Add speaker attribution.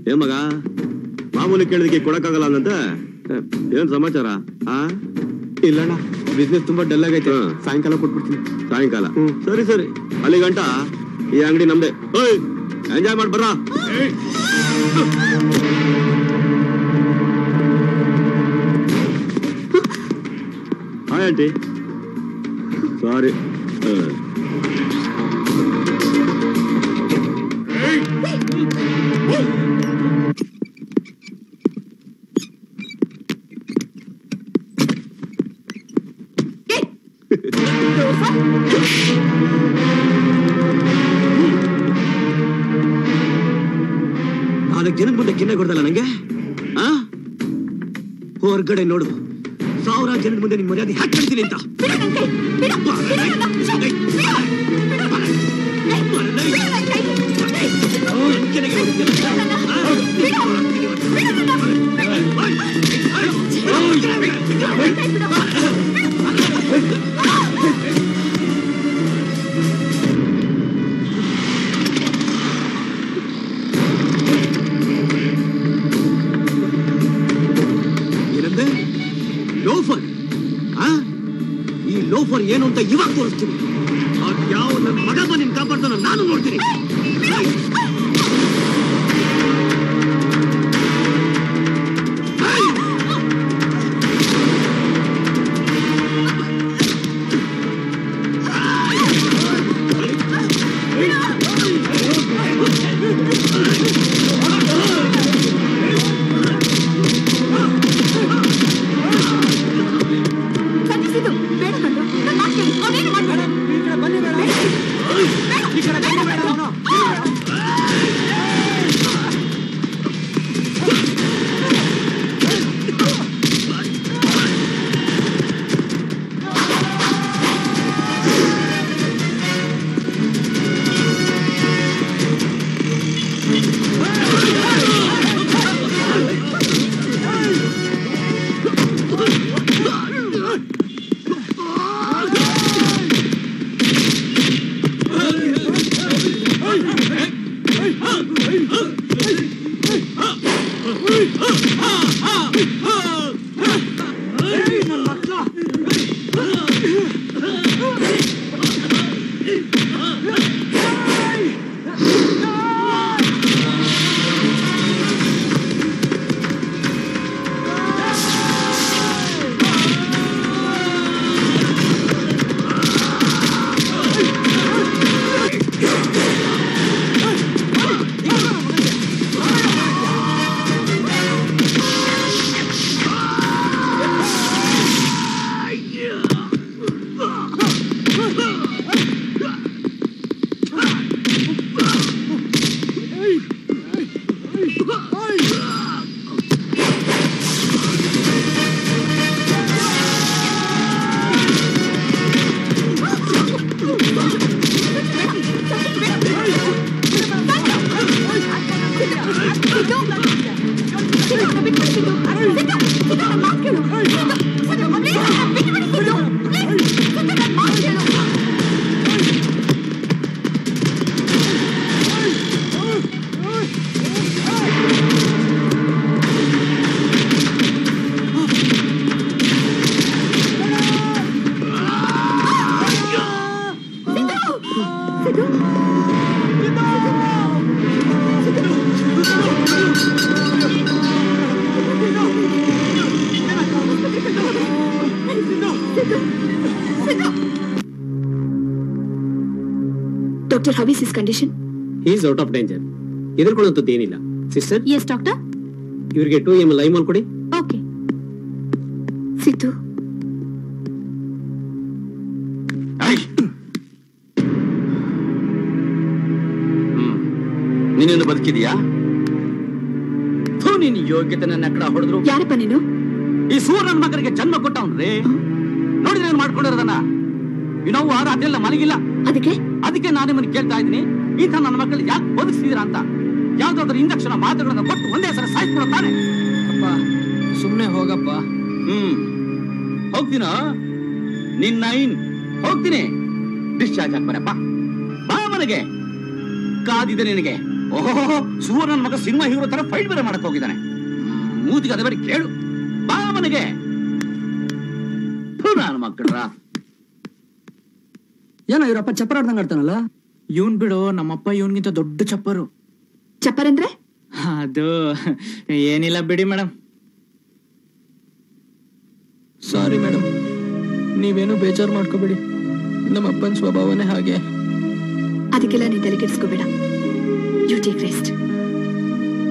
Speaker 1: ಏ ಮಗ ಮಾಮೂಲಿ ಕೇಳಿದಕ್ಕೆ ಕೊಡಕ್ಕಾಗಲ್ಲ ಅನ್ನಂತೆ ಏನ್ ಸಮಾಚಾರ ಆ
Speaker 2: ಇಲ್ಲಣ್ಣ ಬಿಸ್ನೆಸ್ ತುಂಬಾ ಡಲ್ ಆಗೈತೆ
Speaker 1: ಹ್ಮ್.
Speaker 2: ಸಾಯಂಕಾಲ ಕೊಟ್ಬಿಡ್ತೀನಿ
Speaker 1: ಸಾಯಂಕಾಲ
Speaker 2: ಹ್ಮ್.
Speaker 1: ಸರಿ ಸರಿ ಅಲ್ಲಿ ಗಂಟ ಈ ಅಂಗಡಿ ನಮ್ದೆ ಓಯ್ ಎಂಜಾಯ್ ಮಾಡಿ ಬರ್ರ ಹಾಯ್ ಆಂಟಿ ಸಾರಿ
Speaker 3: ನಾಲ್ಕು ಜನದ ಮುಂದೆ ಕಿನ್ನೆ ಕೊಡ್ದಲ್ಲ ನಂಗೆ ಆ ಹೊರಗಡೆ ನೋಡು ಸಾವಿರಾರು ಜನದ ಮುಂದೆ ನಿನ್ ಮರ್ಯಾದೆ ಹ್ಯಾಕ್ ಕಳಿತೀನಿ ಅಂತ ಕೆಳಗೆ ಹೊಡಿತೀಯ? ಏನಂದೆ ಲೋಫರ್ ಆ ಈ ಲೋಫರ್ ಏನು ಅಂತ ಇವಾಗ ತೋರಿಸ್ತೀನಿ ಅದ್ ಯಾವ ನನ್ನ ಮಗ ಬಂದು ನಿನ್ ಕಾಪಾಡ್ತಾನ ನಾನು ನೋಡ್ತೀನಿ
Speaker 4: ಖಂಡಿಸಿದ್ದು ಬೇಡ ಕಂಡು ನನ್ನ ಮಾತು ಕೇಳಿ ಅವನೇನು ಮಾಡ್ಬೇಡ doctor how is his condition
Speaker 3: is out of danger ಎದುರ್ಕೊಳ್ಳುವಂಥದ್ದು ಏನಿಲ್ಲ ಸಿಸ್ಟರ್
Speaker 4: ಎಸ್ ಡಾಕ್ಟರ್
Speaker 3: ಇವರಿಗೆ ಟೂ ಎಮ್ ಲೈಮಲ್ ಕೊಡಿ
Speaker 4: ಓಕೆ ಸಿದ್ದು
Speaker 5: ನೀನೇನು ಬದುಕಿದೀಯಾ ಥು, ನಿನ್ ಯೋಗ್ಯತೆ ನನ್ನ ಕಡೆ ಹೊಡೆದ್ರು
Speaker 4: ಯಾರಪ್ಪ ನೀನು
Speaker 5: ಈ ಸೂರ್ಯನ ಮಗನಿಗೆ ಜನ್ಮ ಕೊಟ್ಟವನ್ರಿ ನೋಡಿ ನಾನು ಮಾಡ್ಕೊಂಡಿರೋದನ್ನ ಇನ್ನೊವು ರಾತ್ರಿಯೆಲ್ಲ ಮಲಗಿಲ್ಲ
Speaker 4: ಅದಕ್ಕೆ
Speaker 5: ಅದಕ್ಕೆ ನಾನು ನಿಮ್ಮನ್ನ ಕೇಳ್ತಾ ಇದ್ದೀನಿ ಈ ತರ ನನ್ನ ಮಕ್ಕಳು ಯಾಕೆ ಬದುಕಿಸಿದೀರಾ ಅಂತ ಯಾವ್ದಾದ್ರು ಇಂಜಕ್ಷನ್ ಮಾತುಗಳನ್ನ ಕೊಟ್ಟು ಒಂದೇ ಸಲ ಸಾಯಿಸ್ಬಿಡುತ್ತಾನೆ
Speaker 2: ಅಪ್ಪ ಸುಮ್ನೆ ಹೋಗಪ್ಪ
Speaker 5: ಹ್ಮ್ ಹೋಗ್ತೀನ ನಿನ್ನ ಐನ್ ಹೋಗ್ತೀನಿ ಡಿಸ್ಚಾರ್ಜ್ ಹಾಕ್ಬರಪ್ಪ ಬಾ ಮನೆಗೆ ಕಾದಿದೆ ನಿನಗೆ ಓಹೋ ಸುವರ್ಣನ್ ಮಗ ಸಿನಿಮಾ ಹೀರೋ ತರ ಫೈಟ್ ಬೇರೆ ಮಾಡಕ್ ಹೋಗಿದ್ದಾನೆ ಹ್ಮ್, ಮೂತಿಗೆ ಅದೇ ಬೇರೆ ಕೇಳು ಬಾ ಮನೆಗೆ ನಾನು ಮಕ್ಕಳ್ರ
Speaker 2: ಏನೋ ಇವರಪ್ಪ ಚಪ್ಪರ ಆಡ್ದಂಗ್ ಆಡ್ತಾನಲ್ಲ
Speaker 6: ಇವನ್ ಬಿಡು ನಮ್ಮಪ್ಪ ಇವನ್ಗಿಂತ ದೊಡ್ಡ ಚಪ್ಪರು
Speaker 4: ಚಪ್ಪರ್ ಅಂದ್ರೆ
Speaker 6: ಅದು ಏನಿಲ್ಲ ಬಿಡಿ ಮೇಡಮ್ ಸಾರಿ ಮೇಡಮ್ ನೀವೇನು ಬೇಜಾರು ಮಾಡ್ಕೋಬೇಡಿ ನಮ್ಮಪ್ಪನ ಸ್ವಭಾವನೇ ಹಾಗೆ
Speaker 4: ಅದಕ್ಕೆಲ್ಲ ನೀನ್ ತಲೆ ಕೆಡಿಸ್ಕೋಬೇಡ ಯು ಟೇಕ್ ರೆಸ್ಟ್